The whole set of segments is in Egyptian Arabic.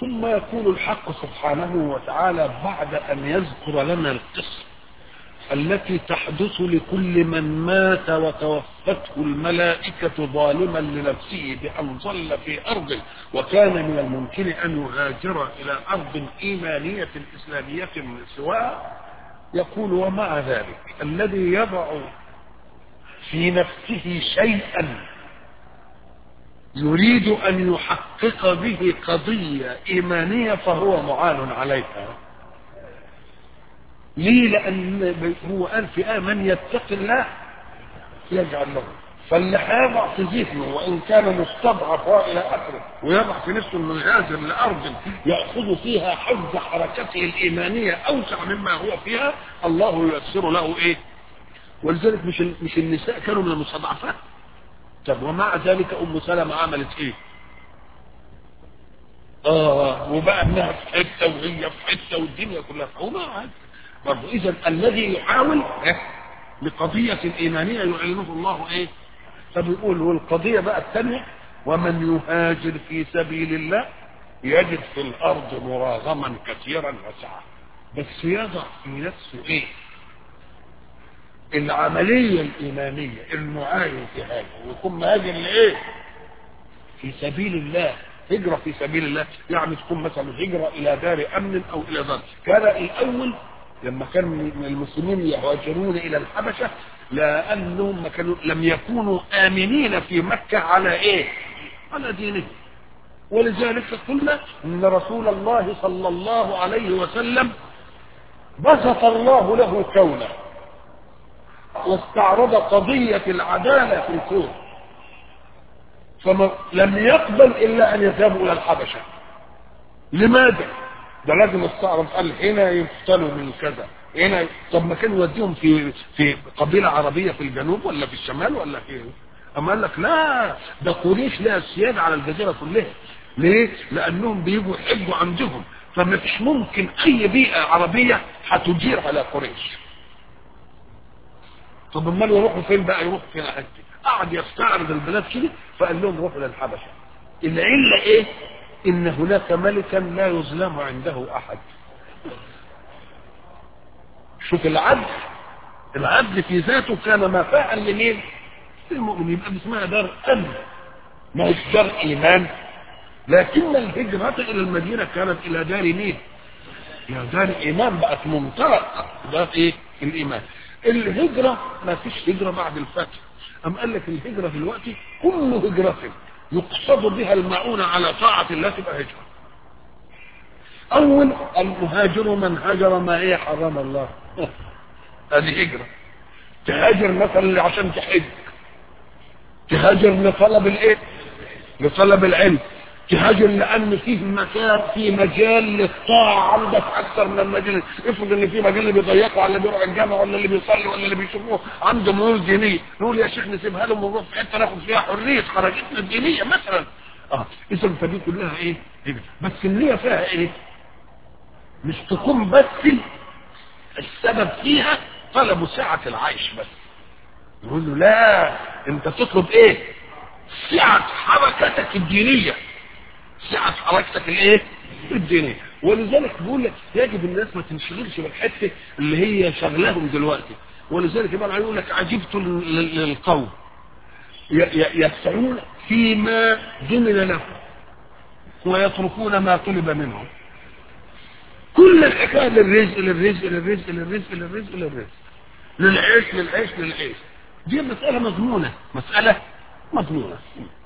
ثم يقول الحق سبحانه وتعالى بعد أن يذكر لنا القصة التي تحدث لكل من مات وتوفته الملائكة ظالما لنفسه بأن ظل في أرض وكان من الممكن أن يهاجر إلى أرض إيمانية إسلامية سواء يقول ومع ذلك الذي يضع في نفسه شيئا يريد أن يحقق به قضية إيمانية فهو معان عليها ليه لأن هو قال في آية من يتق الله يجعل له فاللي هيضع في ذهنه وإن كان مستضعف إلى آخره ويضع في نفسه إنه يهاجر لأرض يأخذ فيها حفظ حركته الإيمانية أوسع مما هو فيها الله ييسر له إيه؟ ولذلك مش مش النساء كانوا من المستضعفات طب ومع ذلك ام سلمة عملت ايه اه وبقى انها في حته وهي في حته والدنيا كلها وما برضه اذا الذي يحاول إيه؟ لقضيه ايمانيه يعلنه الله ايه فبيقول والقضيه بقى الثانيه ومن يهاجر في سبيل الله يجد في الارض مراغما كثيرا وسعه بس يضع في نفسه ايه العملية الإيمانية المعاين في هذا ويكون مهاجر لإيه؟ في سبيل الله هجرة في سبيل الله يعني تكون مثلا هجرة إلى دار أمن أو إلى دار كان الأول لما كان المسلمين يهاجرون إلى الحبشة لأنهم كانوا لم يكونوا آمنين في مكة على إيه؟ على دينهم ولذلك قلنا ان رسول الله صلى الله عليه وسلم بسط الله له كونه واستعرض قضية العدالة في الكون فلم يقبل إلا أن يذهبوا إلى الحبشة لماذا؟ ده لازم استعرض قال هنا يقتلوا من كذا هنا طب ما كان يوديهم في في قبيلة عربية في الجنوب ولا في الشمال ولا في أما قال لك لا ده قريش لها سيادة على الجزيرة كلها ليه؟ لأنهم بيجوا يحجوا عندهم فما فيش ممكن أي بيئة عربية هتجير على قريش طب امال يروحوا فين بقى يروحوا فين حج قعد يستعرض البلاد كده فقال لهم روحوا للحبشه العله ايه ان هناك ملكا لا يظلم عنده احد شوف العدل العدل في ذاته كان مفاعا لمين للمؤمن يبقى اسمها دار امن ما هيش دار ايمان لكن الهجرة الى المدينة كانت الى دار مين يا دار ايمان بقت منطلق دار ايه الايمان الهجرة ما فيش هجرة بعد الفتح أم قال لك الهجرة دلوقتي كل هجرة يقصد بها المعونة على طاعة الله تبقى هجرة أول المهاجر من هجر ما هي حرام الله هذه هجرة تهاجر مثلا عشان تحج تهاجر لطلب الايه لطلب العلم تهاجر لان فيه مكان في مجال للطاعه عندك اكثر من المجال افرض ان في مجال اللي بيضيقوا على اللي بيروح الجامع ولا اللي بيصلي ولا اللي بيشوفوه عنده ميول دينيه نقول يا شيخ نسيبها لهم ونروح في حته ناخد فيها حريه حركتنا الدينيه مثلا اه اذا فدي كلها ايه؟ بس النيه فيها ايه؟ مش تكون بس السبب فيها طلب سعه العيش بس يقول له لا انت تطلب ايه؟ سعه حركتك الدينيه سعة حركتك الايه الدينية ولذلك بيقول لك يجب الناس ما تنشغلش بالحته اللي هي شغلهم دلوقتي ولذلك يبقى يقول لك عجبت للقوم يسعون فيما ضمن لهم ويتركون ما طلب منهم كل الحكايه للرزق للرزق للرزق للرزق للرزق للرزق للعيش للعيش للعيش دي مسألة مضمونة مسألة مضمونة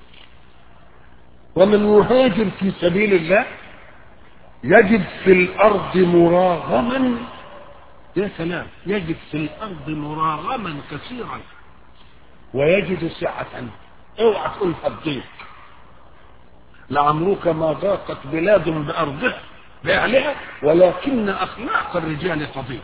ومن يهاجر في سبيل الله يجد في الارض مراغما يا سلام يجد في الارض مراغما كثيرا ويجد سعة اوعى تقول الضيق لعمرك ما ضاقت بلاد بارضها باهلها ولكن اخلاق الرجال تضيق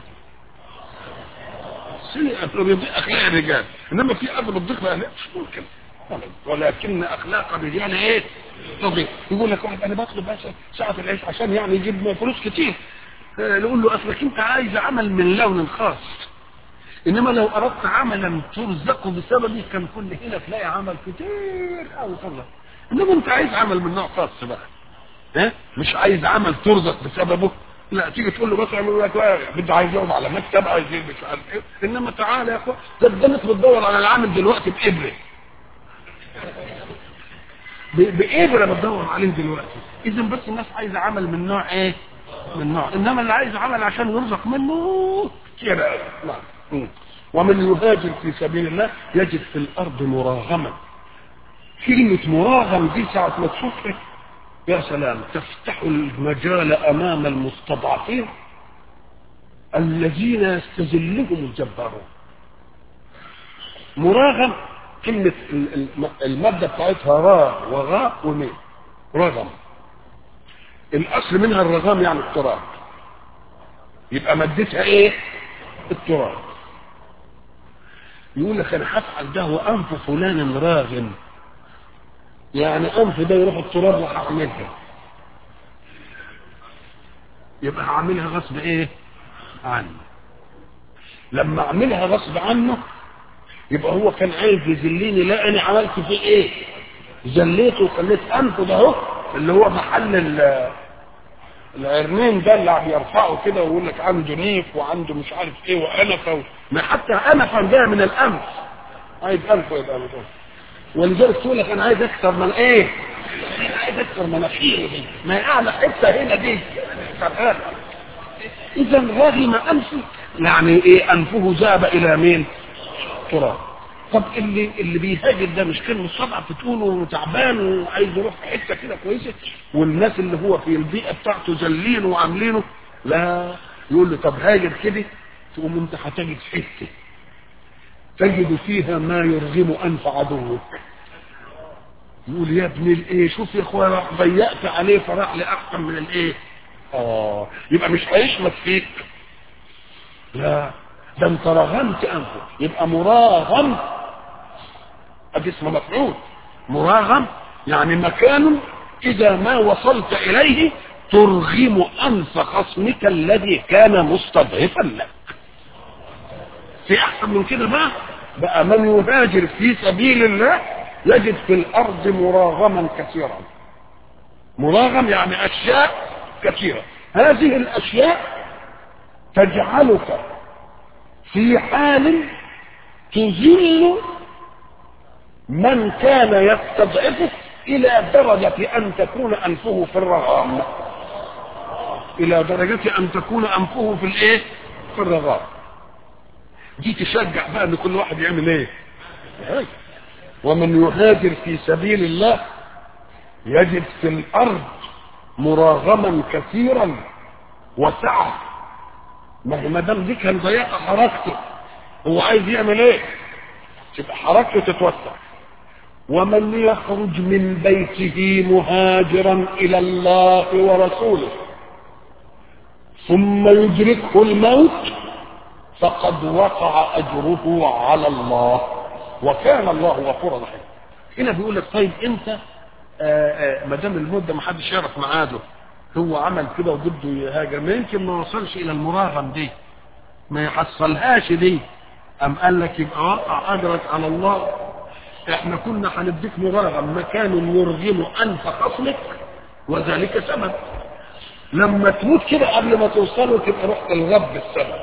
اخلاق الرجال انما في ارض بتضيق باهلها مش ممكن ولكن اخلاق الرجال ايه تضيق يقول لك واحد انا بطلب بس ساعه العيش عشان يعني يجيب فلوس كتير نقول له اصلك انت عايز عمل من لون خاص انما لو اردت عملا ترزق بسببه كان كل هنا تلاقي عمل كتير قوي طلع انما انت عايز عمل من نوع خاص بقى ها مش عايز عمل ترزق بسببه لا تيجي تقول له مثلا يقول لك لا بده عايز يقعد على مكتب عايز مش عارف ايه انما تعالى يا اخوان ده الناس بتدور على العامل دلوقتي بابره ب- بابره بتدور عليه دلوقتي اذا بس الناس عايزه عمل من نوع ايه من نوع انما اللي عايز عمل عشان يرزق منه كده أوي. نعم مم. ومن يهاجر في سبيل الله يجد في الارض مراغما كلمة مراغم دي ساعة ما تشوفها يا سلام تفتح المجال أمام المستضعفين الذين يستذلهم الجبارون مراغم كلمة ال- ال- المادة بتاعتها راء وغاء وميم رغم الأصل منها الرغام يعني التراب يبقى مادتها إيه؟ التراب يقول لك أنا هفعل ده وأنف فلان راغم يعني أنف ده يروح التراب وهعملها يبقى هعملها غصب إيه؟ عنه لما أعملها غصب عنه يبقى هو كان عايز يذلني لا انا عملت فيه ايه ذليته وخليت انفه ده اهو اللي هو محل ال- العرنين ده اللي عم يرفعه كده ويقول لك عنده نيف وعنده مش عارف ايه وانفه و... ما حتى انفه جايه من الانف عايز انفه يبقى مش عارف. ولذلك تقول لك انا عايز اكثر من ايه؟ عايز اكثر مناخيره دي ما هي اعلى حته هنا دي اذا رغم انفه يعني ايه انفه ذهب الى مين؟ تراب طب اللي اللي بيهاجر ده مش كان مستضعف تقوله وتعبان وعايز يروح في حته كده كويسه والناس اللي هو في البيئه بتاعته ذلينه وعاملينه لا يقول له طب هاجر كده تقوم انت هتجد حته تجد فيها ما يرغم انف عدوك يقول يا ابن الايه شوف يا اخويا راح ضيقت عليه فراح لاحسن من الايه اه يبقى مش هيشمت فيك لا ده انت رغمت انفه يبقى مراغم ادي اسمه مفعول مراغم يعني مكان اذا ما وصلت اليه ترغم انف خصمك الذي كان مستضعفا لك في احسن من كده بقى بقى من يهاجر في سبيل الله يجد في الارض مراغما كثيرا مراغم يعني اشياء كثيره هذه الاشياء تجعلك في حال تذل من كان يستضعفك الى درجة ان تكون انفه في الرغام الى درجة ان تكون انفه في الايه في الرغام دي تشجع بقى ان كل واحد يعمل ايه ومن يهاجر في سبيل الله يجد في الارض مراغما كثيرا وسعه ما هو ما دام دي كان ضيقه حركته هو عايز يعمل ايه؟ تبقى حركته تتوسع ومن يخرج من بيته مهاجرا الى الله ورسوله ثم يدركه الموت فقد وقع اجره على الله وكان الله غفورا رحيما هنا بيقول لك طيب انت ما دام المده ما حدش يعرف ميعاده هو عمل كده وبده يهاجر ما يمكن ما وصلش الى المراغم دي ما يحصلهاش دي ام قال لك يبقى وقع اجرك على الله احنا كنا هنديك مراغم مكان يرغم انف خصمك وذلك سبب لما تموت كده قبل ما توصله تبقى رحت الغب السبب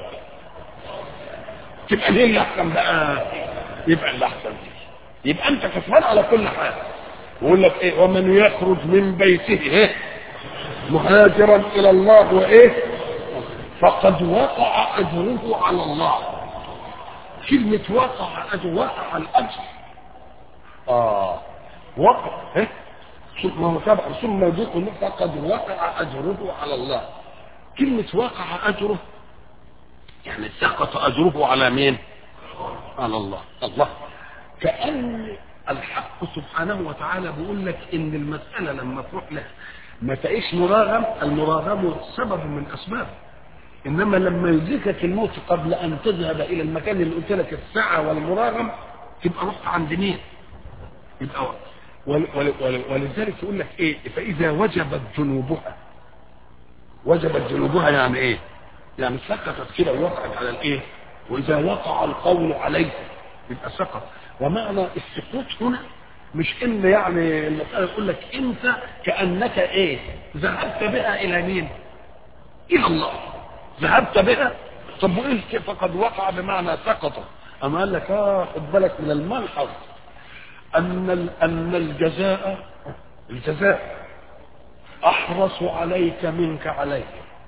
تبقى ليه اللي احسن بقى يبقى اللي احسن يبقى انت كسبان على كل حال يقول لك ايه ومن يخرج من بيته ايه مهاجرا الى الله وايه فقد وقع اجره على الله كلمة وقع اجر وقع الاجر اه وقع ايه ثم تبع ثم يذيق فقد وقع اجره على الله كلمة وقع اجره يعني سقط اجره على مين على الله الله كأن الحق سبحانه وتعالى بيقول لك ان المسألة لما تروح لها ما تعيش مراغم المراغم سبب من اسباب انما لما يدركك الموت قبل ان تذهب الى المكان اللي قلت لك الساعه والمراغم تبقى رحت عند مين؟ يبقى ول ول ول ولذلك يقول لك ايه؟ فاذا وجبت ذنوبها وجبت ذنوبها يعني ايه؟ يعني سقطت كده ووقعت على الايه؟ واذا وقع القول عليه يبقى سقط ومعنى السقوط هنا مش ان يعني المساله يقول لك انت كانك ايه ذهبت بها الى مين الى الله ذهبت بها طب وايه فقد وقع بمعنى سقط اما قال لك اه خد بالك من الملحظ ان ال- ان الجزاء الجزاء احرص عليك منك عليك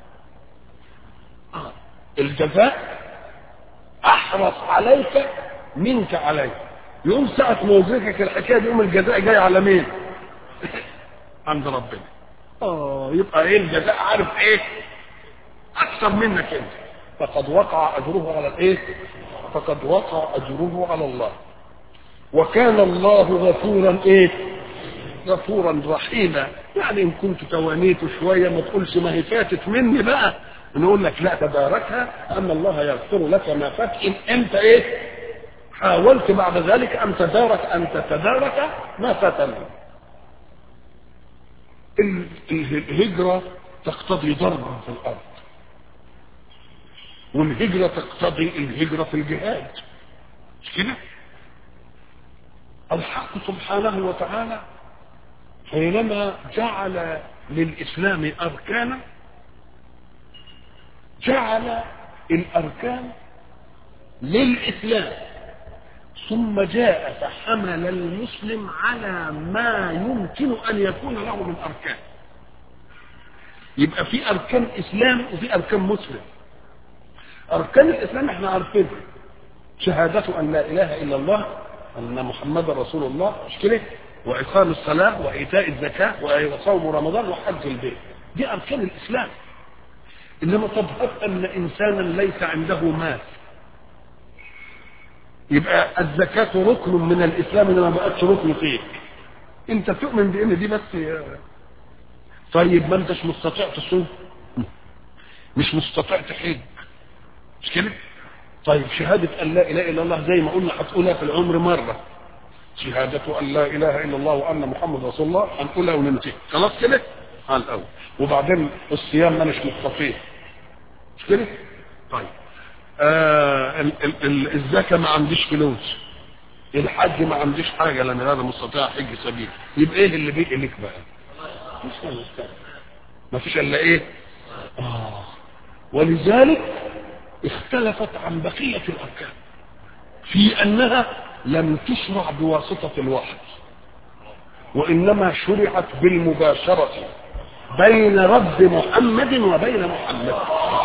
آه. الجزاء احرص عليك منك عليك يوم ساعة ما يدركك الحكاية دي يوم الجزاء جاي على مين؟ عند ربنا. اه يبقى ايه الجزاء عارف ايه؟ اكثر منك انت. فقد وقع اجره على الايه؟ فقد وقع اجره على الله. وكان الله غفورا ايه؟ غفورا رحيما يعني ان كنت توانيت شويه ما تقولش ما هي فاتت مني بقى نقول لك لا تداركها ان الله يغفر لك ما فات ان انت ايه حاولت بعد ذلك ان تدارك ان تتدارك ما فات منك ال- ال- الهجره تقتضي ضربا في الارض والهجره تقتضي الهجره في الجهاد مش كده الحق سبحانه وتعالى حينما جعل للإسلام أركانا جعل الأركان للإسلام ثم جاء فحمل المسلم على ما يمكن أن يكون له من أركان يبقى في أركان إسلام وفي أركان مسلم أركان الإسلام احنا عارفينها شهادة أن لا إله إلا الله أن محمد رسول الله مش كده وإقام الصلاة وإيتاء الزكاة وصوم رمضان وحج البيت دي أركان الإسلام إنما طب أن إنسانا ليس عنده مال يبقى الزكاة ركن من الإسلام إنما ما بقتش ركن فيك أنت تؤمن بأن دي بس طيب ما أنتش مستطيع تصوم مش مستطيع تحج مش كده؟ طيب شهادة أن لا إله إلا الله زي ما قلنا هتقولها في العمر مرة شهادة أن لا إله إلا الله وأن محمد رسول الله هنقولها وننتهي خلاص كده؟ على الأول وبعدين الصيام ما مش مستطيع مش كده؟ طيب آه ال- ال- ال- الزكاة ما عنديش فلوس الحج ما عنديش حاجة لأن هذا مستطيع حج سبيل يبقى إيه اللي بيجي لك بقى؟ مش ما فيش إلا إيه؟ آه ولذلك اختلفت عن بقية الأركان في أنها لم تشرع بواسطة الوحي وإنما شرعت بالمباشرة بين رب محمد وبين محمد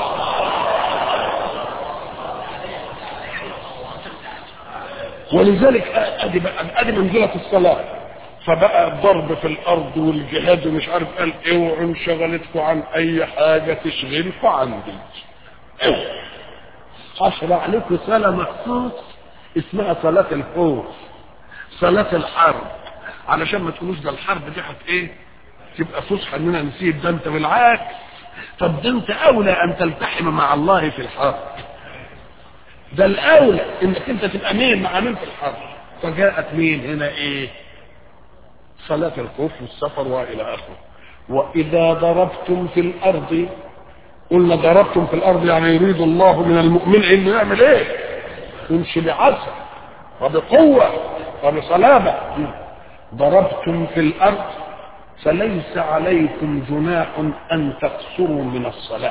ولذلك ادي بقى ادي منزله الصلاه فبقى الضرب في الارض والجهاد ومش عارف قال اوعوا انشغلتكم عن اي حاجه تشغلكم عندي اوعوا هشرع لكم صلاه مخصوص اسمها صلاه الخوف صلاه الحرب علشان ما تقولوش ده الحرب دي هت ايه تبقى فسحه اننا نسيب ده انت بالعكس طب ده انت اولى ان تلتحم مع الله في الحرب ده الاولى انك انت تبقى مين مع مين في الحرب فجاءت مين هنا ايه صلاة الخوف والسفر والى اخره واذا ضربتم في الارض قلنا ضربتم في الارض يعني يريد الله من المؤمن انه يعمل ايه يمشي بعسل وبقوة وبصلابة ضربتم في الارض فليس عليكم جناح ان تقصروا من الصلاه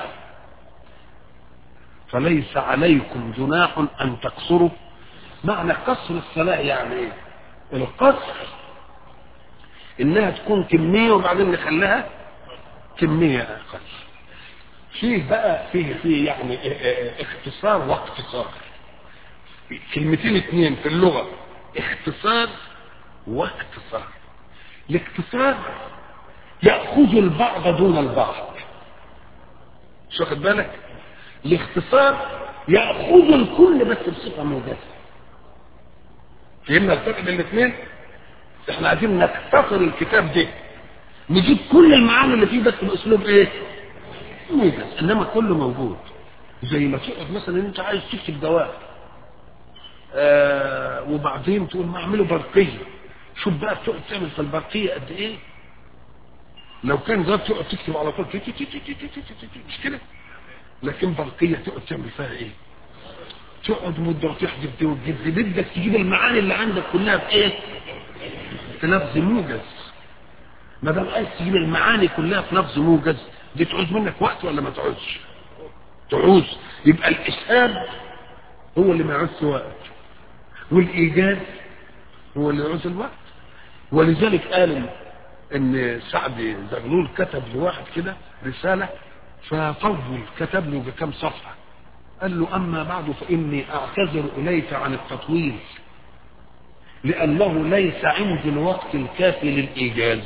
فليس عليكم جناح ان تقصروا معنى قصر الصلاة يعني ايه القصر انها تكون كمية وبعدين نخليها كمية اقل فيه بقى فيه فيه يعني اختصار واقتصار كلمتين اتنين في اللغة اختصار واقتصار الاختصار يأخذ البعض دون البعض مش واخد بالك الاختصار ياخذ الكل بس بصفه موجزه فهمنا الفرق بين الاثنين احنا عايزين نختصر الكتاب ده نجيب كل المعاني اللي فيه بس باسلوب ايه موجز انما كله موجود زي ما تقعد مثلا انت عايز تكتب جواب آه وبعدين تقول ما اعمله برقيه شوف بقى بتقعد تعمل في البرقيه قد ايه لو كان جواب تقعد تكتب على طول مش كده لكن برقية تقعد تعمل فيها ايه تقعد مدة وتحذف دي وتجيب دي بدك تجيب المعاني اللي عندك كلها في ايه في لفظ موجز ما دام عايز تجيب المعاني كلها في لفظ موجز دي تعوز منك وقت ولا ما تعوزش تعوز يبقى الاسهاب هو اللي ما يعوزش وقت والايجاز هو اللي يعوز الوقت ولذلك قال ان سعد زغلول كتب لواحد كده رساله فطول كتب له بكم صفحه قال له اما بعد فاني اعتذر اليك عن التطويل لانه ليس عندي الوقت الكافي للايجاز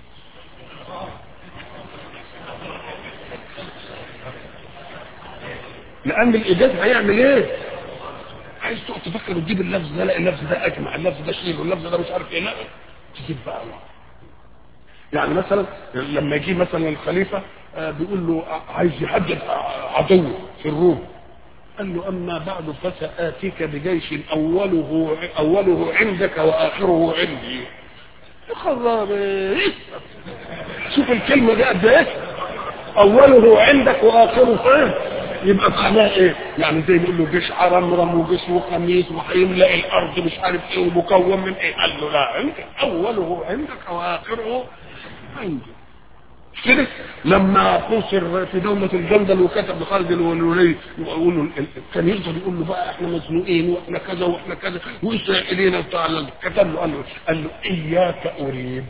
لان الايجاز هيعمل ايه عايز تقعد تفكر وتجيب اللفظ ده لا اللفظ ده اجمع اللفظ ده شيل واللفظ ده مش عارف ايه لا تجيب بقى يعني مثلا لما يجي مثلا الخليفه آه، بيقول له عايز يحدد عدوه في الروم قال له اما بعد فساتيك بجيش اوله اوله عندك واخره عندي يا خرابي شوف الكلمه دي قد ايه اوله عندك واخره فين يبقى معناه ايه يعني زي بيقول له جيش عرمرم وجيش وخميس وهيملا الارض مش عارف ايه ومكون من ايه قال له لا عندك اوله عندك واخره عندي كده لما قصر في دولة الجندل وكتب لخالد الولولي يقول له كان يقدر يقول له بقى احنا مزنوقين واحنا كذا واحنا كذا واسرائيليين بتاع كتب له قال له قال له اياك اريد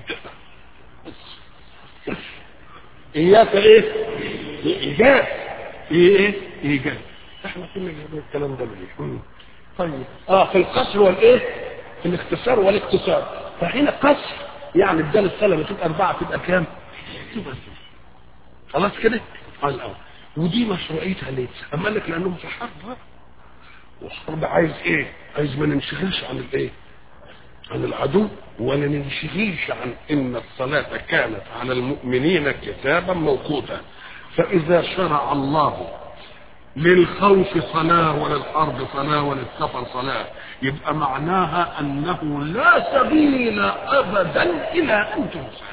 اياك ايه؟ ايجاز ايه ايجاز احنا كنا جايبين الكلام ده ليه؟ طيب اه في القصر والايه؟ في الاختصار والاقتصار فهنا قصر يعني بدل السنه تبقى اربعه تبقى كام؟ تبقى ستة. خلاص كده؟ على الاول ودي مشروعيتها ليه؟ اما قال لك لانهم في حرب بقى. والحرب عايز ايه؟ عايز ما ننشغلش عن الايه؟ عن العدو ولا ننشغلش عن ان الصلاة كانت على المؤمنين كتابا موقوتا فاذا شرع الله للخوف صلاة وللحرب صلاة وللسفر صلاة يبقى معناها انه لا سبيل ابدا الى ان تنسى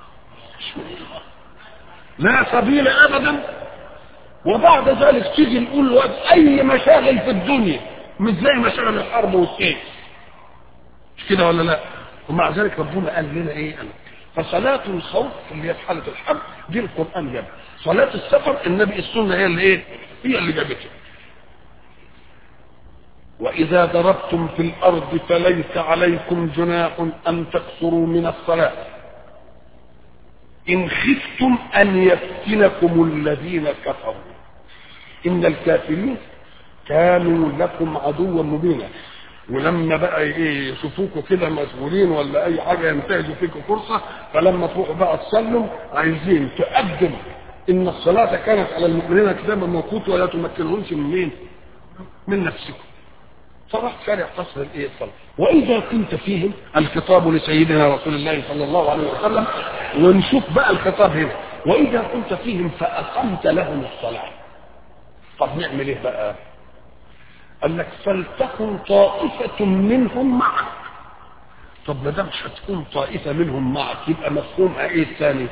لا سبيل ابدا وبعد ذلك تيجي نقول له اي مشاغل في الدنيا مش زي مشاغل الحرب والسيف مش كده ولا لا ومع ذلك ربنا قال لنا ايه أنا. فصلاة الخوف اللي هي في حالة الحرب دي القرآن جابها صلاة السفر النبي السنة هي اللي ايه هي اللي جابتها وإذا ضربتم في الأرض فليس عليكم جناح أن تقصروا من الصلاة إن خفتم أن يفتنكم الذين كفروا إن الكافرين كانوا لكم عدوا مبينا ولما بقى ايه يشوفوكوا كده مشغولين ولا اي حاجه ينتهزوا فيكوا فرصه فلما تروحوا بقى تصلوا عايزين تقدم ان الصلاه كانت على المؤمنين كتابا موقوت ولا تمكنهمش من مين؟ من نفسكم. فراح شارع قصر الايه الصلاه واذا كنت فيهم الخطاب لسيدنا رسول الله صلى الله عليه وسلم ونشوف بقى الخطاب هنا واذا كنت فيهم فاقمت لهم الصلاه طب نعمل ايه بقى؟ قال لك فلتكن طائفة منهم معك طب ما دام هتكون طائفة منهم معك يبقى مفهومها ايه الثاني؟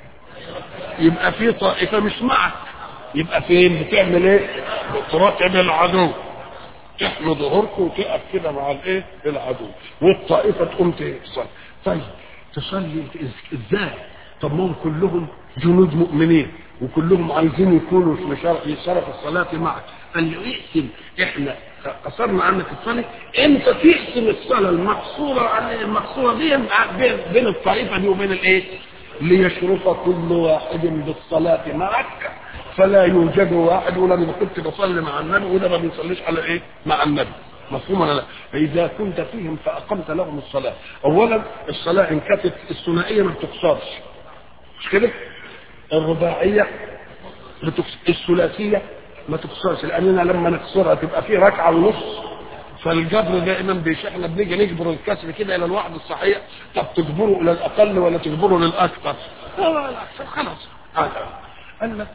يبقى في طائفة مش معك يبقى فين بتعمل ايه؟ بتراقب العدو تحمي ظهورك وتقف كده مع الايه؟ العدو والطائفة تقوم تصلي طيب تصلي ازاي؟ طب ما هم كلهم جنود مؤمنين وكلهم عايزين يكونوا في شرف في شرف الصلاة معك قال له اقسم احنا قصرنا عنك الصلاة انت تقسم الصلاة المقصورة عن المقصورة دي بين, بين الطائفة دي وبين الايه؟ ليشرف كل واحد بالصلاة معك فلا يوجد واحد ولا انا كنت بصلي مع النبي وده ما بيصليش على ايه؟ مع النبي مفهوم ولا لا؟ فإذا كنت فيهم فأقمت لهم الصلاة، أولا الصلاة إن كانت الثنائية ما بتقصرش. مش كده؟ الرباعية بتقصر، الثلاثية ما تقصرش لأننا لما نكسرها تبقى في ركعة ونص فالجبر دائما بيش احنا بنيجي نجبر الكسر كده إلى الواحد الصحيح طب تجبره إلى الأقل ولا تجبره للأكثر؟ لا الأكثر خلاص قال لك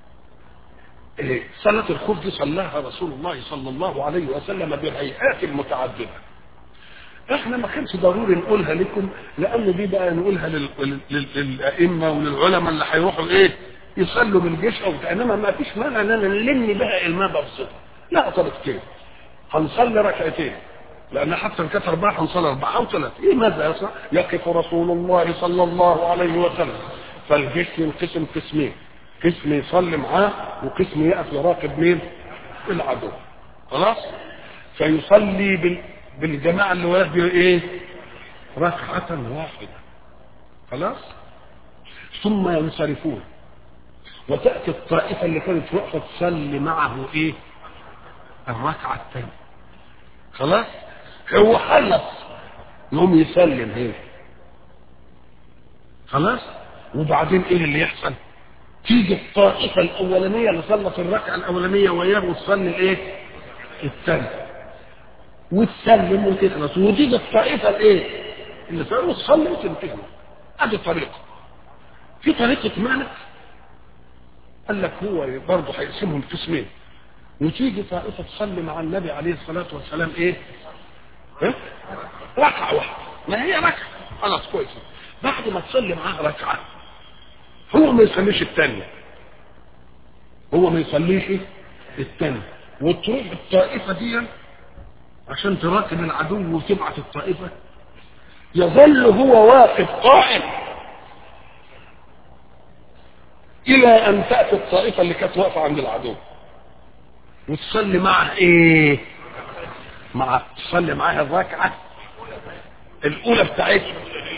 إيه، صلاة الخوف دي صلاها رسول الله صلى الله عليه وسلم بهيئات متعددة احنا ما كانش ضروري نقولها لكم لان دي بقى نقولها لل... لل... للائمه وللعلماء اللي هيروحوا ايه يصلوا بالجيش او بتاع انما ما فيش مانع ان انا نلم بها الماء بسيطه لا طب كده هنصلي ركعتين لأن حتى إن كانت أربعة هنصلي أربعة أو ثلاثة إيه ماذا يصنع؟ يقف رسول الله صلى الله عليه وسلم فالجيش ينقسم قسمين قسم يصلي معاه وقسم يقف يراقب مين؟ العدو خلاص؟ فيصلي بال... بالجماعة اللي وراه إيه؟ ركعة واحدة خلاص؟ ثم ينصرفون وتأتي الطائفة اللي كانت واقفة تصلي معه إيه؟ الركعة الثانية خلاص؟ هو خلص يقوم يسلم هنا خلاص وبعدين ايه اللي يحصل تيجي الطائفه الاولانيه اللي صلت الركعه الاولانيه وياه وتصلي الايه الثانيه وتسلم وتخلص وتيجي الطائفه الايه اللي صلت وتصلي وتنتهي ادي طريقه في طريقه معنى قال لك هو برضه هيقسمهم قسمين وتيجي طائفه تصلي مع النبي عليه الصلاه والسلام ايه ها؟ ركعة واحدة ما هي ركعة خلاص كويس بعد ما تصلي معاه ركعة هو ما يصليش الثانية هو ما يصليش الثانية وتروح الطائفة دي عشان تراقب العدو وتبعت الطائفة يظل هو واقف قائم إلى أن تأتي الطائفة اللي كانت واقفة عند العدو وتصلي معه إيه؟ مع تصلي معاها الركعة الأولى بتاعتها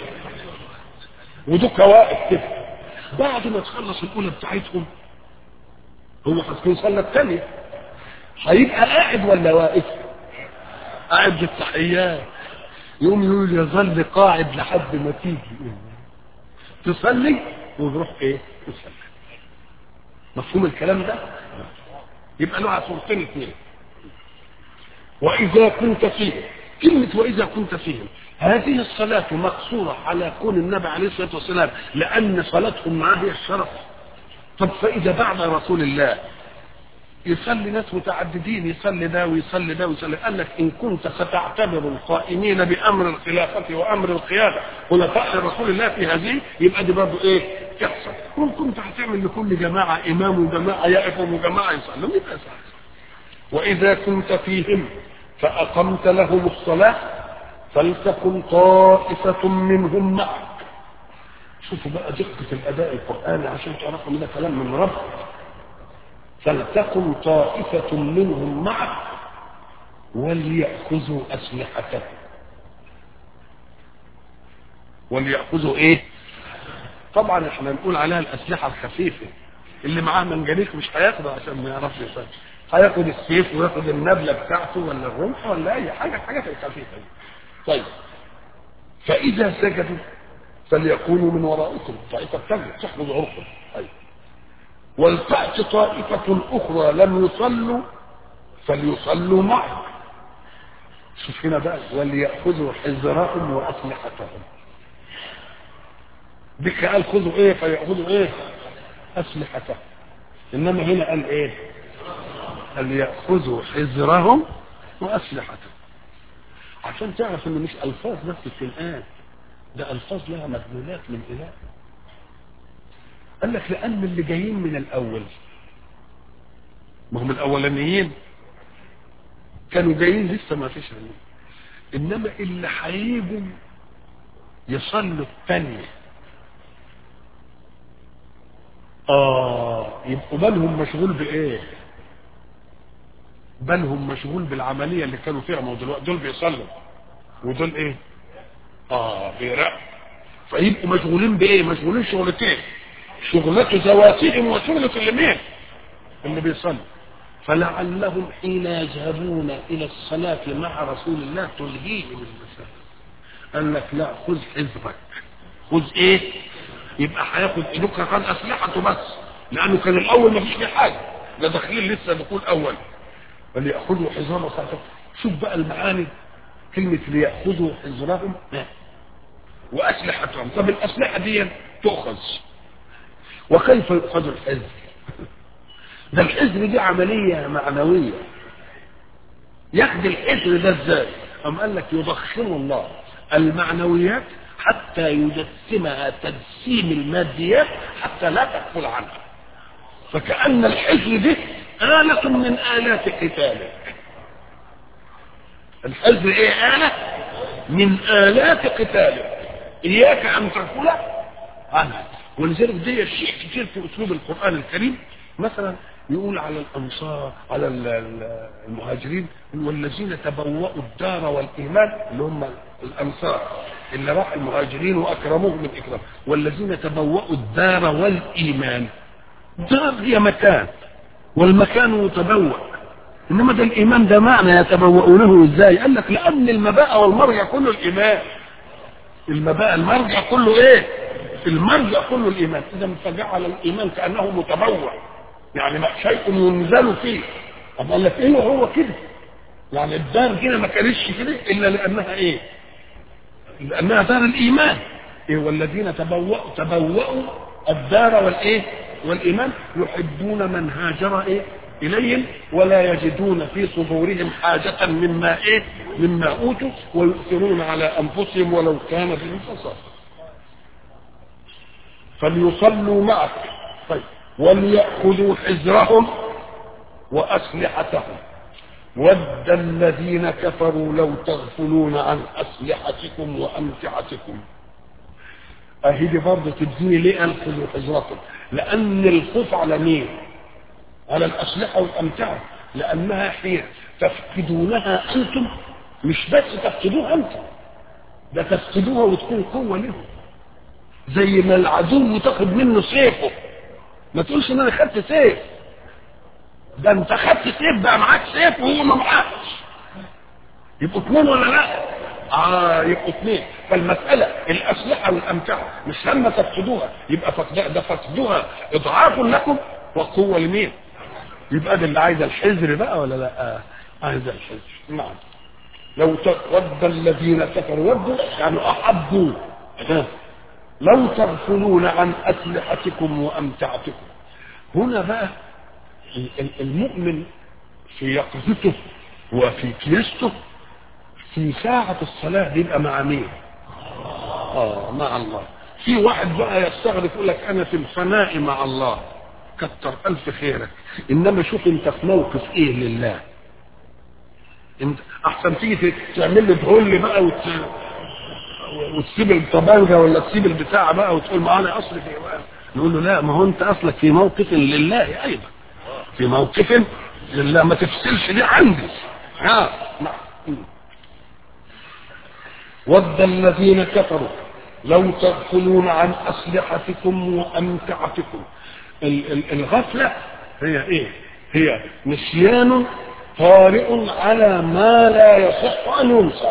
ودوك واقف كده بعد ما تخلص الأولى بتاعتهم هو هتكون صلى الثانية هيبقى قاعد ولا واقف؟ قاعد بالتحيات يقوم يقول يظل قاعد لحد ما تيجي تصلي ويروح ايه؟ تصلي مفهوم الكلام ده؟ يبقى له صورتين اثنين وإذا كنت فيهم كلمة وإذا كنت فيهم هذه الصلاة مقصورة على كون النبي عليه الصلاة والسلام لأن صلاتهم معاه هي الشرف طب فإذا بعد رسول الله يصلي ناس متعددين يصلي ده ويصلي ده ويصلي قال لك إن كنت ستعتبر القائمين بأمر الخلافة وأمر القيادة خلفاء رسول الله في هذه يبقى دي برضه إيه؟ تحصل وإن كنت هتعمل لكل جماعة إمام وجماعة يقفوا وجماعة يصلوا يبقى سهل وإذا كنت فيهم فأقمت لهم الصلاة فلتكن طائفة منهم معك شوفوا بقى دقة الأداء القرآني عشان تعرفوا ان ده كلام من رب فلتكن طائفة منهم معك وليأخذوا أسلحتهم وليأخذوا إيه؟ طبعا احنا نقول عليها الأسلحة الخفيفة اللي معاه منجنيق مش هياخده عشان ما يعرفش يصلي هياخد السيف وياخد النبله بتاعته ولا الرمح ولا اي حاجه الحاجات الخفيفه دي طيب فاذا سجدوا فليكونوا من ورائكم طائفه تجد تحفظ عرفهم طيب ولتأتي طائفة أخرى لم يصلوا فليصلوا معك شوف هنا بقى وليأخذوا حذرهم وأسلحتهم بك قال خذوا ايه فيأخذوا ايه أسلحتهم إنما هنا قال ايه أن يأخذوا حذرهم وأسلحتهم عشان تعرف ان مش ألفاظ بس في الآن ده ألفاظ لها مدلولات من إله قال لك لأن اللي جايين من الأول ما هم الأولانيين كانوا جايين لسه ما فيش علم إنما اللي هيجوا يصلوا الثانية آه يبقوا بالهم مشغول بإيه؟ بالهم مشغول بالعملية اللي كانوا فيها ما هو دلوقتي دول بيصلوا ودول ايه اه بيراقبوا فيبقوا مشغولين بايه مشغولين شغلتين شغلة ذواتهم وشغلة اللي مين اللي بيصلي فلعلهم حين يذهبون الى الصلاة مع رسول الله تلهيهم المسافة قال لك لا خذ حذرك خذ ايه يبقى هياخد ايدك كان اسلحته بس لانه كان الاول ما فيش فيه حاجه ده داخلين لسه دخول اول فليأخذوا حذرهم صحتهم شوف بقى المعاني كلمة ليأخذوا حذرهم وأسلحتهم طب الأسلحة دي تؤخذ وكيف يؤخذ الحذر ده الحذر دي عملية معنوية ياخد الحذر ده ازاي أم قال لك يضخم الله المعنويات حتى يجسمها تجسيم الماديات حتى لا تغفل عنها فكأن الحذر دي آلة من آلات قتالك الحزر ايه آلة من آلات قتاله إياك أن تغفل عنها ولذلك دي شيء كتير في أسلوب القرآن الكريم مثلا يقول على الأنصار على المهاجرين والذين تبوأوا الدار والإيمان اللي هم الأنصار اللي راح المهاجرين وأكرموهم الإكرام والذين تبوأوا الدار والإيمان دار هي مكان والمكان يتبوأ انما ده الايمان ده معنى يتبوؤونه ازاي قال لك لان المباء والمرجع كله الايمان المباء المرجع كله ايه المرجع كله الايمان اذا فجعل الايمان كانه متبوع يعني شيء ينزل فيه طب قال لك ايه هو كده يعني الدار كده ما كانتش كده الا لانها ايه لانها دار الايمان إيه والذين تبوأوا تبوأوا الدار والايه والايمان يحبون من هاجر ايه اليهم ولا يجدون في صدورهم حاجة مما ايه مما اوتوا ويؤثرون على انفسهم ولو كان بهم خصاصة فليصلوا معك طيب وليأخذوا حذرهم وأسلحتهم ود الذين كفروا لو تغفلون عن أسلحتكم وأمتعتكم أهدي برضه تديني ليه أنخذوا حذركم لأن الخوف على مين على الأسلحة والأمتعة لأنها حين تفقدونها أنتم مش بس تفقدوها أنتم ده تفقدوها وتكون قوة لهم زي ما العدو تاخد منه سيفه ما تقولش ان انا خدت سيف ده انت خدت سيف بقى معاك سيف وهو ما معاكش يبقوا اثنين ولا لا؟ اه يبقوا اثنين فالمسألة الأسلحة والأمتعة مش لما تفقدوها يبقى فقدها ده فقدوها إضعاف لكم وقوة لمين؟ يبقى ده اللي عايز الحذر بقى ولا لا؟ آه. عايز الحذر نعم لو ود الذين كفروا ودوا يعني أحبوا لو تغفلون عن أسلحتكم وأمتعتكم هنا بقى المؤمن في يقظته وفي كنيسته في ساعة الصلاة بيبقى مع مين؟ آه مع الله في واحد بقى يستغرب يقول لك أنا في الفناء مع الله كتر ألف خيرك إنما شوف أنت في موقف إيه لله انت احسن تيجي تعمل لي تقول بقى وت... وتسيب الطبانجه ولا تسيب البتاع بقى وتقول ما انا اصلي في بقى نقول له لا ما هو انت اصلك في موقف لله ايضا في موقف لله ما تفصلش دي عندي ها نعم ود الذين كفروا لو تغفلون عن اسلحتكم وامتعتكم ال- ال- الغفله هي ايه هي نسيان طارئ على ما لا يصح ان ينسى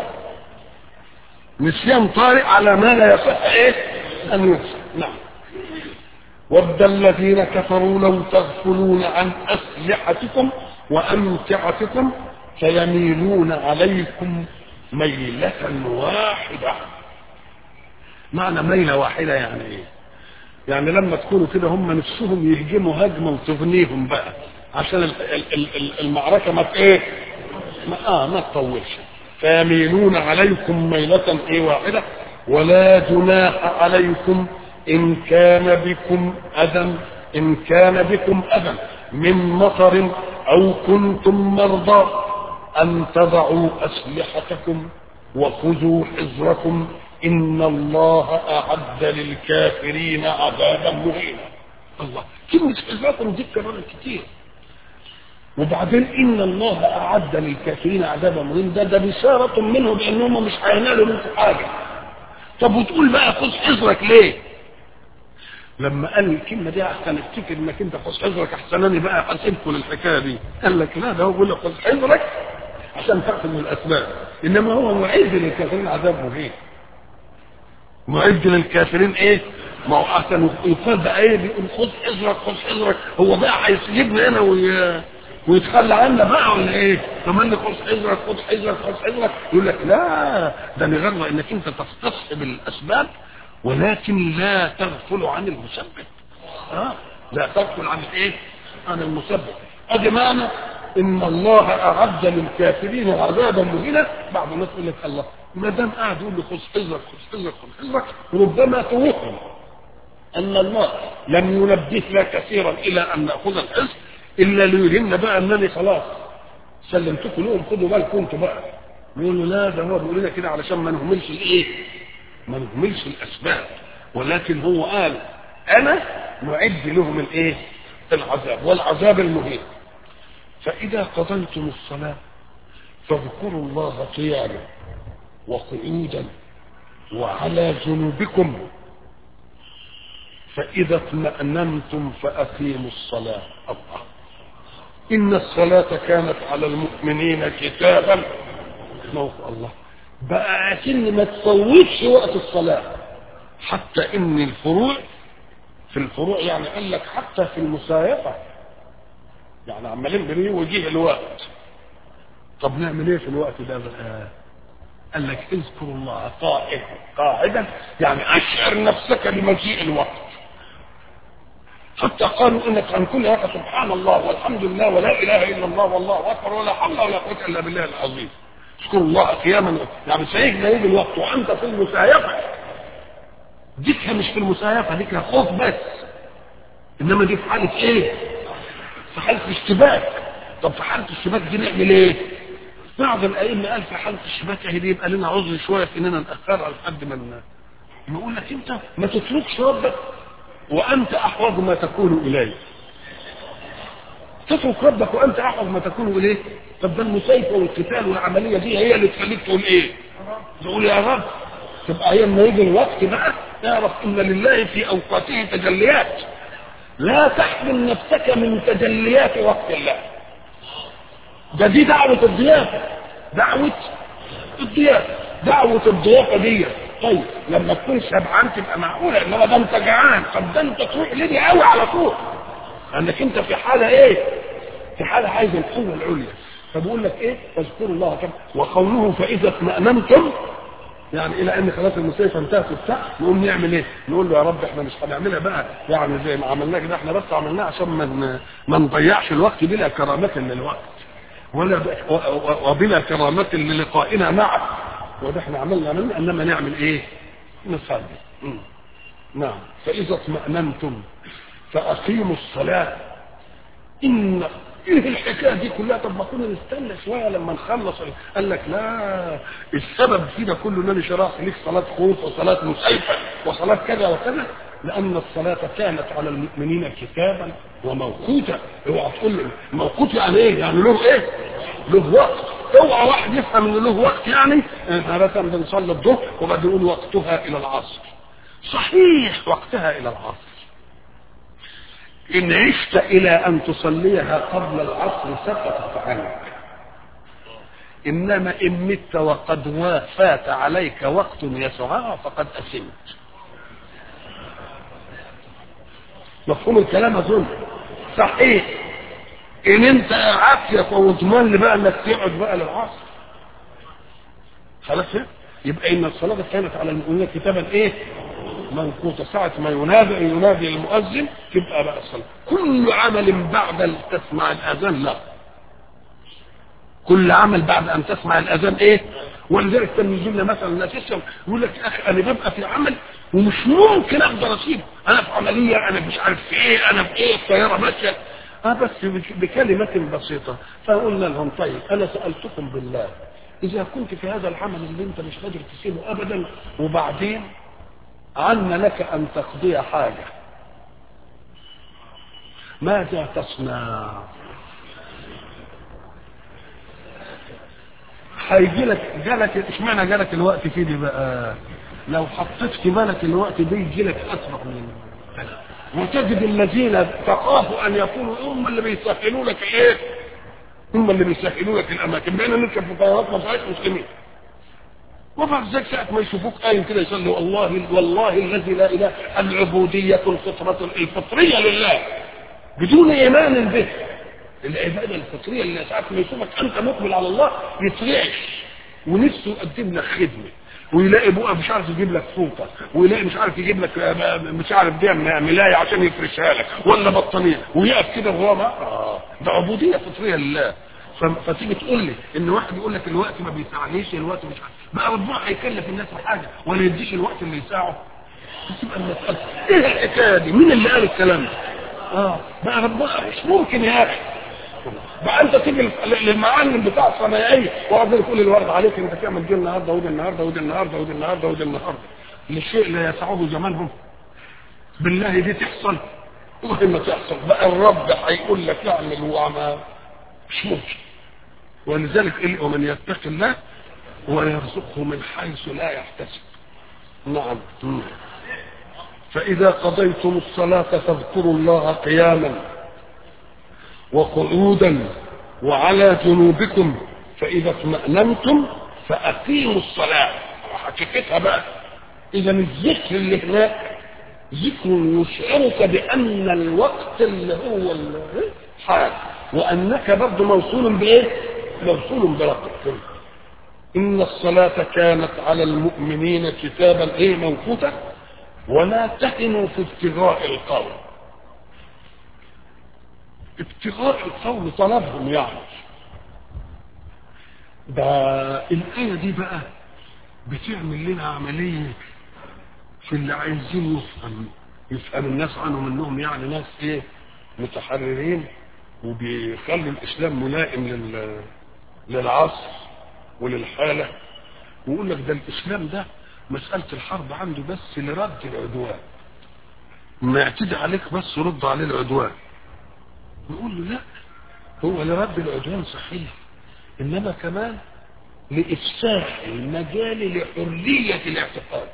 نسيان طارئ على ما لا يصح ايه ان ينسى نعم ود الذين كفروا لو تغفلون عن اسلحتكم وامتعتكم فيميلون عليكم ميلة واحدة معنى ميلة واحدة يعني ايه يعني لما تكونوا كده هم نفسهم يهجموا هجمة وتغنيهم بقى عشان ال- ال- ال- ال- المعركة ما ت- ايه ما اه ما تطولش فيميلون عليكم ميلة ايه واحدة ولا جناح عليكم ان كان بكم اذى ان كان بكم اذى من مطر او كنتم مرضى ان تضعوا اسلحتكم وخذوا حذركم ان الله اعد للكافرين عذابا مهينا الله كلمة حذركم دي كررت كتير وبعدين ان الله اعد للكافرين عذابا مهينا ده ده بشارة منه بانهم مش هينالوا منكم حاجة طب وتقول بقى خذ حذرك ليه؟ لما قال الكلمة دي احسن افتكر انك انت خذ حذرك احسن انا بقى حاسبكم للحكاية دي قال لك لا ده هو بيقول لك خذ حذرك عشان تاخذ من الاسباب انما هو معد للكافرين عذاب مهين معد للكافرين ايه ما هو احسن يقال بقى ايه بيقول خذ حذرك خذ حذرك هو بقى هيسيبنا هنا وي... ويتخلى عنا بقى ولا ايه؟ كمان خذ حذرك خذ حذرك خذ حذرك يقول لك لا ده نغرى انك انت تستصحب الاسباب ولكن لا تغفل عن المسبب اه لا تغفل عن الايه؟ عن المسبب ادي معنى ان الله اعد للكافرين عذابا مهينا بعض الناس يقول لك الله ما دام قاعد يقول له خذ حذرك خذ حذرك خذ حذرك ربما توهم ان الله لم ينبهنا كثيرا الى ان ناخذ الحذر الا ليهمنا بقى انني خلاص سلمتكم لهم خدوا بالكم انتوا بقى يقول له لا ده هو بيقول لنا كده علشان ما نهملش الايه ما نهملش الاسباب ولكن هو قال انا معد لهم الايه العذاب والعذاب المهين فاذا قضيتم الصلاه فاذكروا الله قياما وقعودا وعلى جنوبكم فإذا اطمأننتم فأقيموا الصلاة الله إن الصلاة كانت على المؤمنين كتابا موقع الله بقى أكن ما تفوتش وقت الصلاة حتى إن الفروع في الفروع يعني قال لك حتى في المسايفة يعني عمالين بنيه ويجيه الوقت طب نعمل ايه في الوقت ده بقى قال لك اذكر الله قائدا قاعدا يعني اشعر نفسك بمجيء الوقت حتى قالوا انك عن كل هذا سبحان الله والحمد لله ولا اله الا الله والله اكبر ولا حول ولا قوه الا بالله العظيم اذكر الله قياما يعني سيجنا يجي الوقت وانت في المسايفه ديكها مش في المسايفه ديكها خوف بس انما دي في حاله ايه؟ في حاله اشتباك طب في حاله الاشتباك دي نعمل ايه؟ بعض الائمه قال في حاله الشبكه دي يبقى لنا عذر شويه في اننا ناخرها لحد ما يقول لك انت ما تتركش ربك وانت احوج ما تكون اليه تترك ربك وانت احوج ما تكون اليه طب ده المسايفه والقتال والعمليه دي هي اللي تخليك تقول ايه؟ تقول يا رب تبقى هي لما يجي الوقت بقى اعرف ان لله في اوقاته تجليات لا تحمل نفسك من تجليات وقت الله ده دي دعوة الضيافة دعوة الضيافة دعوة الضيافة دي طيب لما تكون شبعان تبقى معقولة انما ده انت جعان طب ده انت تروح لدي قوي على طول انك انت في حالة ايه في حالة عايز القوة العليا فبقول لك ايه اذكروا الله كم وقوله فاذا اطمأننتم يعني الى ان خلاص المسيفه انتهت وبتاع نقوم نعمل ايه؟ نقول له يا رب احنا مش هنعملها بقى يعني زي ما عملناه كده احنا بس عملناها عشان ما ما نضيعش الوقت بلا كرامه للوقت ولا وبلا كرامة للقائنا معه وده احنا عملنا عملنا انما نعمل ايه نصلي نعم فاذا اطمأننتم فاقيموا الصلاة ان ايه الحكايه دي كلها طب ما كنا نستنى شويه لما نخلص قال لك لا السبب في ده كله ان انا شرعت ليك صلاه خوف وصلاه مسيفه وصلاه كذا وكذا لأن الصلاة كانت على المؤمنين كتابا وموقوتا اوعى تقول لي موقوت يعني ايه؟ يعني له ايه؟ له وقت اوعى واحد يفهم ان له وقت يعني احنا مثلا بنصلي الظهر وبعدين نقول وقتها الى العصر صحيح وقتها الى العصر إن عشت إلى أن تصليها قبل العصر سقطت عنك إنما إن مت وقد فات عليك وقت يسعها فقد أسمت مفهوم الكلام اظن صحيح ان انت عافيك واضمن لي بقى انك تقعد بقى للعصر خلاص يبقى ان الصلاه كانت على المؤمنين كتابا ايه منقوطه ساعه ما ينادي ينادي المؤذن تبقى بقى الصلاه كل عمل بعد ان تسمع الاذان لا كل عمل بعد ان تسمع الاذان ايه ولذلك كان يجي لنا مثلا الناس يسال يقول لك يا اخي انا ببقى في عمل ومش ممكن اقدر اسيبه انا في عمليه انا مش عارف في ايه انا في ايه الطياره ماشيه اه بس بكلمة بسيطة فقلنا لهم طيب انا سألتكم بالله اذا كنت في هذا العمل اللي انت مش قادر تسيبه ابدا وبعدين عنا لك ان تقضي حاجة ماذا تصنع هيجي لك جالك اشمعنى جالك الوقت في دي بقى لو حطيت في بالك الوقت ده يجي لك اسرع من وتجد الذين تخافوا ان يكونوا هم اللي بيسهلوا لك ايه؟ هم اللي بيسهلوا لك الاماكن بقينا نركب في طيارات ما فيهاش مسلمين وبعد ذلك ساعة ما يشوفوك قايم كده يصلي والله والله الذي لا اله العبودية الفطرة الفطرية لله بدون ايمان به العبادة الفطرية اللي ساعة ما يشوفك انت مقبل على الله يترعش ونفسه يقدم لك خدمة ويلاقي بقى مش عارف يجيب لك فوطه ويلاقي مش عارف يجيب لك مش عارف دي ملايه عشان يفرشها لك ولا بطانيه ويقف كده وهو ما آه ده عبوديه فطريه لله فتيجي تقول لي ان واحد يقول لك الوقت ما بيساعنيش الوقت مش عارف بقى ربنا هيكلف الناس بحاجه ولا يديش الوقت اللي يساعه تبقى المساله ايه الحكايه دي؟ مين اللي قال الكلام ده؟ اه بقى ربنا مش ممكن يا اخي يذكرون بقى انت تيجي للمعلم بتاع الصنايعيه وقعد يقول الورد عليك انت تعمل دي النهارده ودي النهارده ودي النهارده ودي النهارده ودي النهارده لشيء لا يسعه زمانهم بالله دي تحصل وما تحصل بقى الرب هيقول لك اعمل وما مش ممكن ولذلك قال ومن يتق الله ويرزقه من حيث لا يحتسب نعم فإذا قضيتم الصلاة فاذكروا الله قياما وقعودا وعلى جنوبكم فإذا اطمأننتم فأقيموا الصلاة حقيقتها بقى إذا الذكر اللي هناك ذكر يشعرك بأن الوقت اللي هو الحال وأنك برضه موصول بإيه؟ موصول بربك إن الصلاة كانت على المؤمنين كتابا إيه موقوتا ولا تهنوا في ابتغاء القوم ابتغاء القوم طلبهم يعني ده الآية دي بقى بتعمل لنا عملية في اللي عايزين يفهم يفهم الناس عنهم انهم يعني ناس ايه متحررين وبيخلوا الاسلام ملائم لل... للعصر وللحاله ويقول لك ده الاسلام ده مساله الحرب عنده بس لرد العدوان ما يعتدي عليك بس رد عليه العدوان نقول له لا هو لرد العدوان صحيح انما كمان لافساح المجال لحريه الاعتقاد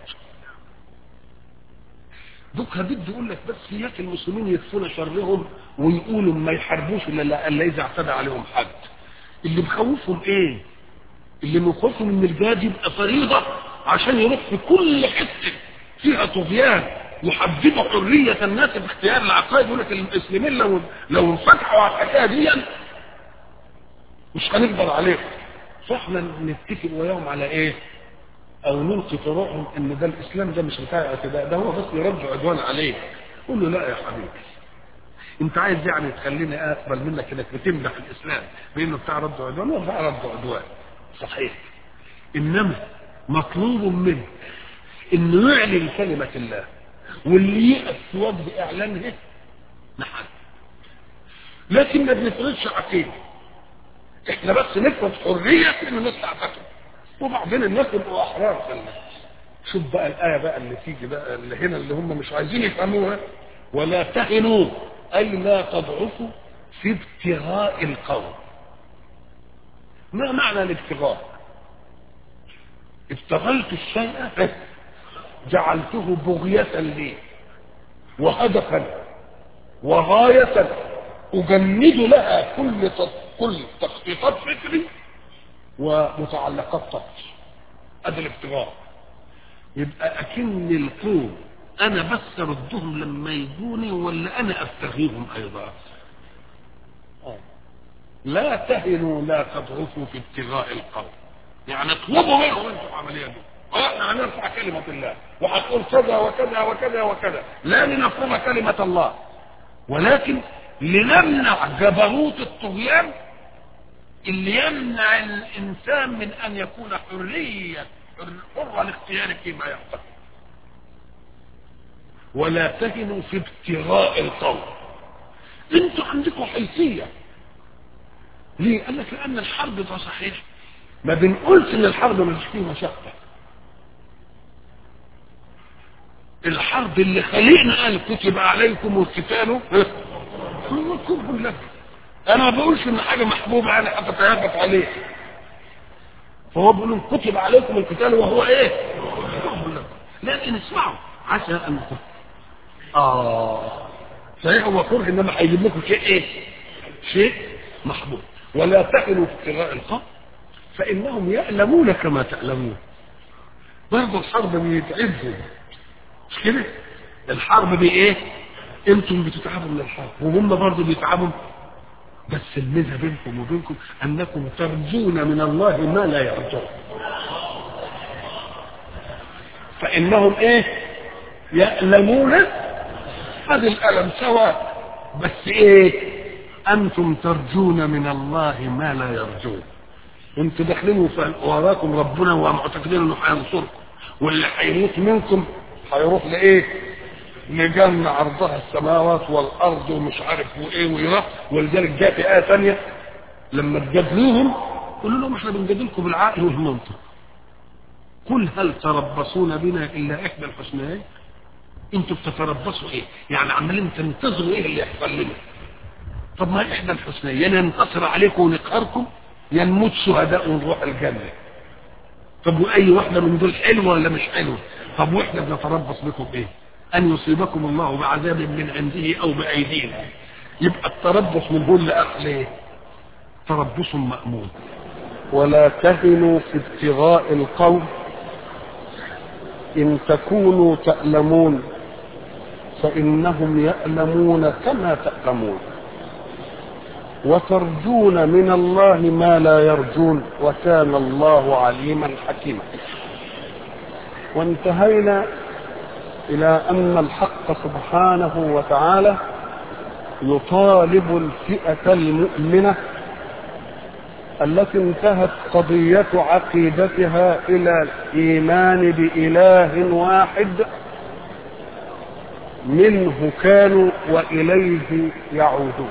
دوك بده يقول لك بس اياك المسلمين يكفون شرهم ويقولوا ما يحاربوش الا الا اذا اعتدى عليهم حد اللي مخوفهم ايه اللي مخوفهم ان الجهاد يبقى فريضه عشان يروح في كل حته فيها طغيان يحددوا حريه الناس في اختيار العقائد يقول لك المسلمين لو لو انفتحوا على الحكايه دي مش هنقدر عليهم فاحنا نتفق وياهم على ايه؟ او نلقي في روحهم ان ده الاسلام ده مش بتاع اعتداء ده هو بس يرد عدوان عليك قول له لا يا حبيبي انت عايز يعني تخليني اقبل منك انك بتمدح الاسلام بانه بتاع رد عدوان هو بتاع رد عدوان صحيح انما مطلوب منه انه يعلن كلمه الله واللي يقف في وجه اعلانها نحن لكن ما بنفرضش عقيده احنا بس نفرض حريه ان الناس تعتقد وبعدين الناس يبقوا احرار في الناس شوف بقى الايه بقى اللي تيجي بقى اللي هنا اللي هم مش عايزين يفهموها ولا تهنوا اي لا تضعفوا في ابتغاء القوم ما معنى الابتغاء ابتغيت الشيء جعلته بغية لي وهدفا وغاية أجند لها كل كل تخطيطات فكري ومتعلقات طقس ادي الابتغاء يبقى اكن القوم انا بس ردهم لما يجوني ولا انا ابتغيهم ايضا لا تهنوا لا تضعفوا في ابتغاء القوم يعني اطلبوا منهم انتم العمليه دي واحنا هنرفع كلمه الله وهتقول كذا وكذا وكذا وكذا لا لنفرض كلمه الله ولكن لنمنع جبروت الطغيان اللي يمنع الانسان من ان يكون حريه حر الاختيار فيما يعتقد ولا تهنوا في ابتغاء القوم انتوا عندكم حيثيه ليه؟ قال لك لان الحرب ده صحيح ما بنقولش ان الحرب مش فيه مشقه الحرب اللي خلينا قال كتب عليكم القتال هو كره لكم انا ما بقولش ان حاجه محبوبه انا هتتهافت عليه فهو بيقول كتب عليكم القتال وهو ايه لكن اسمعوا عسى ان اه صحيح هو كره انما هيجيب لكم شيء ايه شيء محبوب ولا تهنوا في ابتغاء القوم فانهم يألمون كما تألمون برضه الحرب بيتعبهم مش كده الحرب بايه انتم بتتعبوا من الحرب وهم برضه بيتعبوا بس الميزه بينكم وبينكم انكم ترجون من الله ما لا يرجون فانهم ايه يألمون هذا الألم سواء بس ايه انتم ترجون من الله ما لا يرجون انتوا داخلين وراكم ربنا ومعتقدين انه هينصركم واللي هيموت منكم هيروح لايه لجنة عرضها السماوات والارض ومش عارف وايه ويروح ولذلك جاء في ايه ثانيه لما تجادلوهم قولوا لهم احنا بنجادلكم بالعقل والمنطق قل هل تربصون بنا الا احدى الحسنيين انتوا بتتربصوا ايه يعني عمالين تنتظروا ايه اللي يحصل لنا طب ما احدى الحسنيين يا ننتصر عليكم ونقهركم يا نموت شهداء ونروح الجنه طب واي واحده من دول حلوه ولا مش حلوه طب واحنا بنتربص بكم ايه ان يصيبكم الله بعذاب من عنده او بايدينا يبقى التربص من هون لاخر ايه تربص مامون ولا تهنوا في ابتغاء القوم ان تكونوا تألمون فإنهم يألمون كما تألمون وترجون من الله ما لا يرجون وكان الله عليما حكيما وانتهينا إلى أن الحق سبحانه وتعالى يطالب الفئة المؤمنة التي انتهت قضية عقيدتها إلى الإيمان بإله واحد منه كانوا وإليه يعودون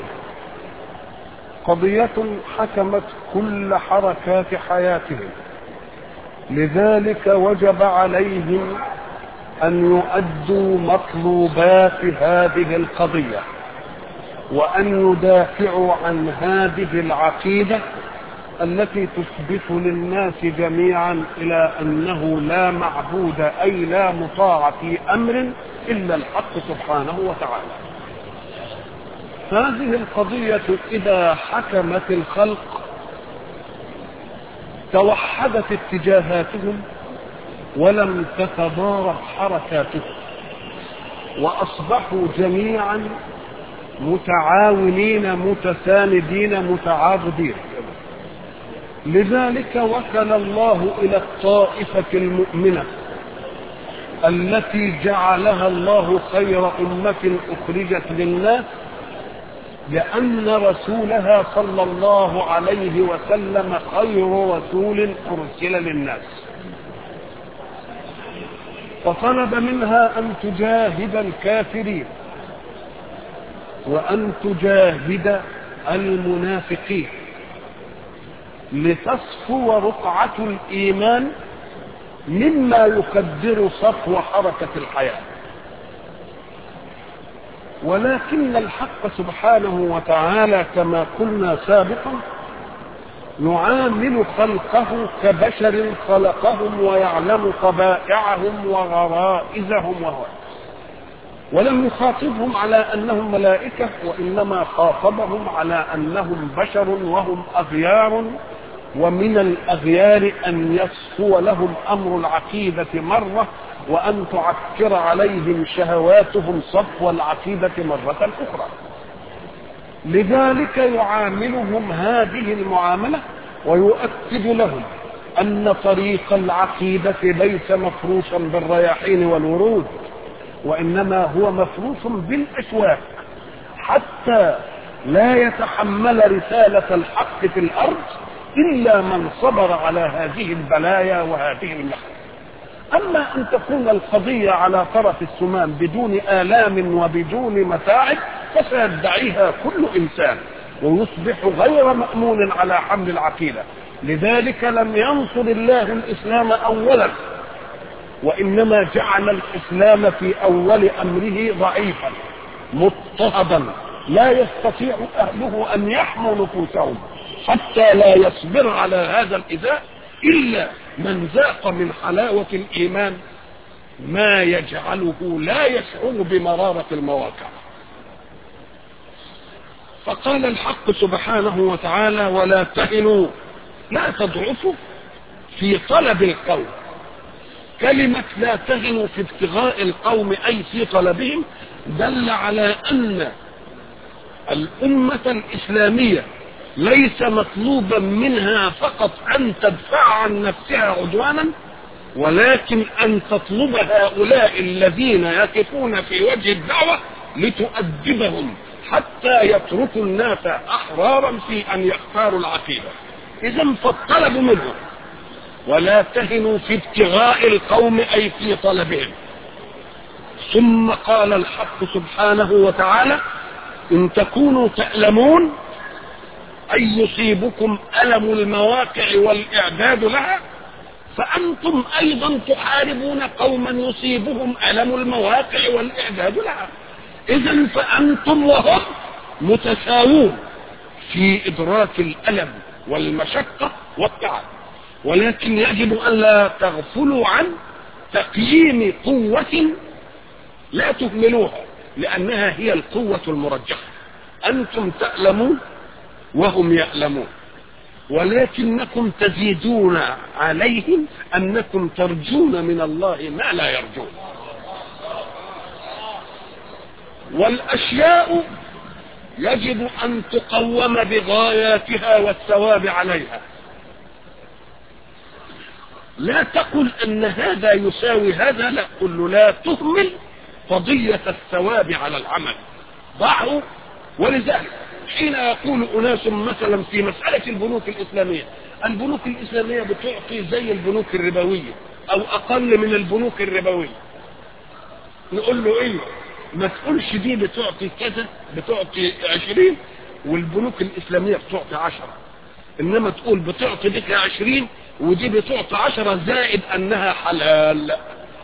قضية حكمت كل حركات حياتهم لذلك وجب عليهم أن يؤدوا مطلوبات هذه القضية وأن يدافعوا عن هذه العقيدة التي تثبت للناس جميعا الى انه لا معبود اي لا مطاع في امر الا الحق سبحانه وتعالى هذه القضيه اذا حكمت الخلق توحدت اتجاهاتهم ولم تتضارب حركاتهم واصبحوا جميعا متعاونين متساندين متعاضدين لذلك وكل الله الى الطائفه المؤمنه التي جعلها الله خير امه اخرجت للناس لان رسولها صلى الله عليه وسلم خير رسول ارسل للناس فطلب منها ان تجاهد الكافرين وان تجاهد المنافقين لتصفو رقعة الإيمان مما يقدر صفو حركة الحياة ولكن الحق سبحانه وتعالى كما قلنا سابقا يعامل خلقه كبشر خلقهم ويعلم طبائعهم وغرائزهم وهو ولم يخاطبهم على انهم ملائكه وانما خاطبهم على انهم بشر وهم اغيار ومن الأغيار أن يصفو لهم أمر العقيدة مرة وأن تعكر عليهم شهواتهم صفو العقيدة مرة أخرى لذلك يعاملهم هذه المعاملة ويؤكد لهم أن طريق العقيدة ليس مفروشا بالرياحين والورود وإنما هو مفروش بالأشواك حتى لا يتحمل رسالة الحق في الأرض إلا من صبر على هذه البلايا وهذه المحن أما أن تكون القضية على طرف السمام بدون آلام وبدون متاعب فسيدعيها كل إنسان ويصبح غير مأمون على حمل العقيدة لذلك لم ينصر الله الإسلام أولا وإنما جعل الإسلام في أول أمره ضعيفا مضطهدا لا يستطيع أهله أن يحموا نفوسهم حتى لا يصبر على هذا الإذاء إلا من ذاق من حلاوة الإيمان ما يجعله لا يشعر بمرارة المواقع فقال الحق سبحانه وتعالى ولا تهنوا لا تضعفوا في طلب القوم كلمة لا تهنوا في ابتغاء القوم أي في طلبهم دل على أن الأمة الإسلامية ليس مطلوبا منها فقط ان تدفع عن نفسها عدوانا ولكن ان تطلب هؤلاء الذين يقفون في وجه الدعوه لتؤدبهم حتى يتركوا الناس احرارا في ان يختاروا العقيده اذا فالطلب منهم ولا تهنوا في ابتغاء القوم اي في طلبهم ثم قال الحق سبحانه وتعالى إن تكونوا تألمون أن يصيبكم ألم المواقع والإعداد لها فأنتم أيضا تحاربون قوما يصيبهم ألم المواقع والإعداد لها إذا فأنتم وهم متساوون في إدراك الألم والمشقة والتعب ولكن يجب أن لا تغفلوا عن تقييم قوة لا تهملوها لأنها هي القوة المرجحة أنتم تألمون وهم يألمون ولكنكم تزيدون عليهم أنكم ترجون من الله ما لا يرجون والأشياء يجب أن تقوم بغاياتها والثواب عليها لا تقل أن هذا يساوي هذا لا قل له لا تهمل قضية الثواب على العمل ضعوا ولذلك حين يقول أناس مثلا في مسألة البنوك الإسلامية البنوك الإسلامية بتعطي زي البنوك الربوية أو أقل من البنوك الربوية نقول له إيه ما تقولش دي بتعطي كذا بتعطي عشرين والبنوك الإسلامية بتعطي عشرة إنما تقول بتعطي ديك عشرين ودي بتعطي عشرة زائد أنها حلال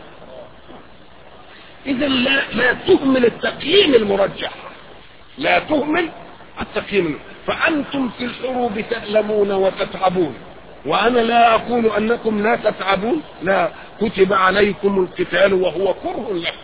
إذا لا, لا تهمل التقييم المرجح لا تهمل التقييم فأنتم في الحروب تألمون وتتعبون وأنا لا أقول أنكم لا تتعبون لا كتب عليكم القتال وهو كره لكم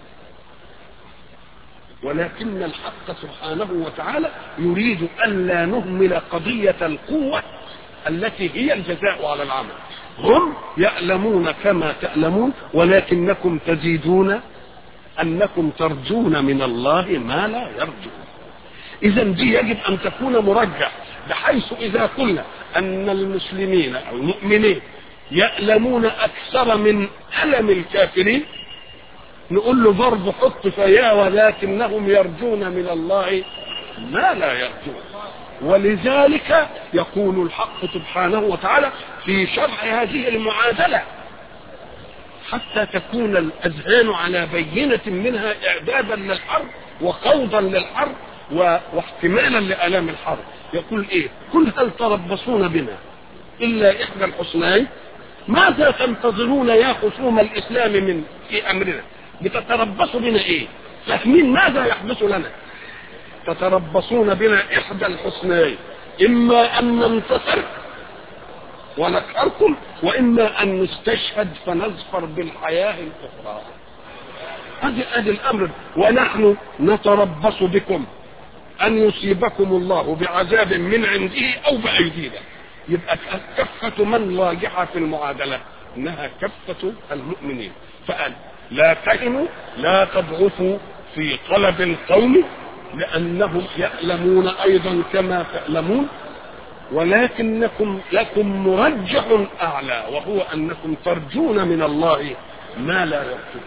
ولكن الحق سبحانه وتعالى يريد أن لا نهمل قضية القوة التي هي الجزاء على العمل هم يألمون كما تألمون ولكنكم تزيدون أنكم ترجون من الله ما لا يرجون إذا دي يجب أن تكون مرجح بحيث إذا قلنا أن المسلمين أو المؤمنين يألمون أكثر من ألم الكافرين نقول له برضه حط فيا ولكنهم يرجون من الله ما لا يرجون ولذلك يقول الحق سبحانه وتعالى في شرح هذه المعادلة حتى تكون الأذهان على بينة منها إعدادا للحرب وخوضا للحرب واحتمالا لآلام الحرب يقول إيه قل هل تربصون بنا إلا إحدى الحسنين ماذا تنتظرون يا خصوم الإسلام من في أمرنا بتتربصوا بنا إيه فاهمين ماذا يحدث لنا تتربصون بنا إحدى الحسنين إما أن ننتصر ونكركم وإما أن نستشهد فنظفر بالحياة الأخرى هذه هذه الأمر ونحن نتربص بكم أن يصيبكم الله بعذاب من عنده أو بأيدينا يبقى كفة من واجهة في المعادلة إنها كفة المؤمنين فقال لا تهنوا لا تضعفوا في طلب القوم لأنهم يألمون أيضا كما تألمون ولكنكم لكم مرجح أعلى وهو أنكم ترجون من الله ما لا يرجون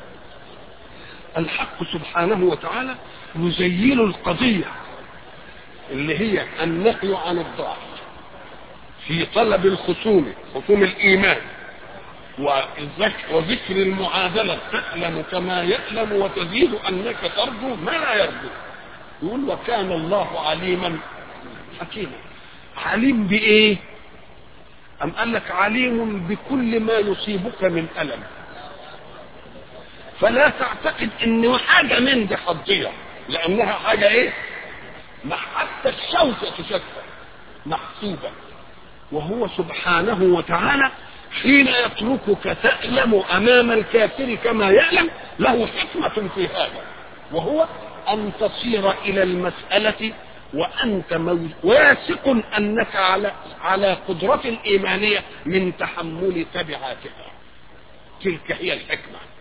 الحق سبحانه وتعالى يزيل القضية اللي هي النهي عن الضعف في طلب الخصوم خصوم الإيمان وذكر المعادلة تألم كما يألم وتزيد أنك ترجو ما لا يرجو يقول وكان الله عليما حكيما عليم بإيه أم قال لك عليم بكل ما يصيبك من ألم فلا تعتقد ان حاجة من دي هتضيع لانها حاجة ايه حتى الشوكة تشكى محسوبة وهو سبحانه وتعالى حين يتركك تألم امام الكافر كما يألم له حكمة في هذا وهو ان تصير الى المسألة وانت واثق انك على على قدرة ايمانية من تحمل تبعاتها تلك هي الحكمه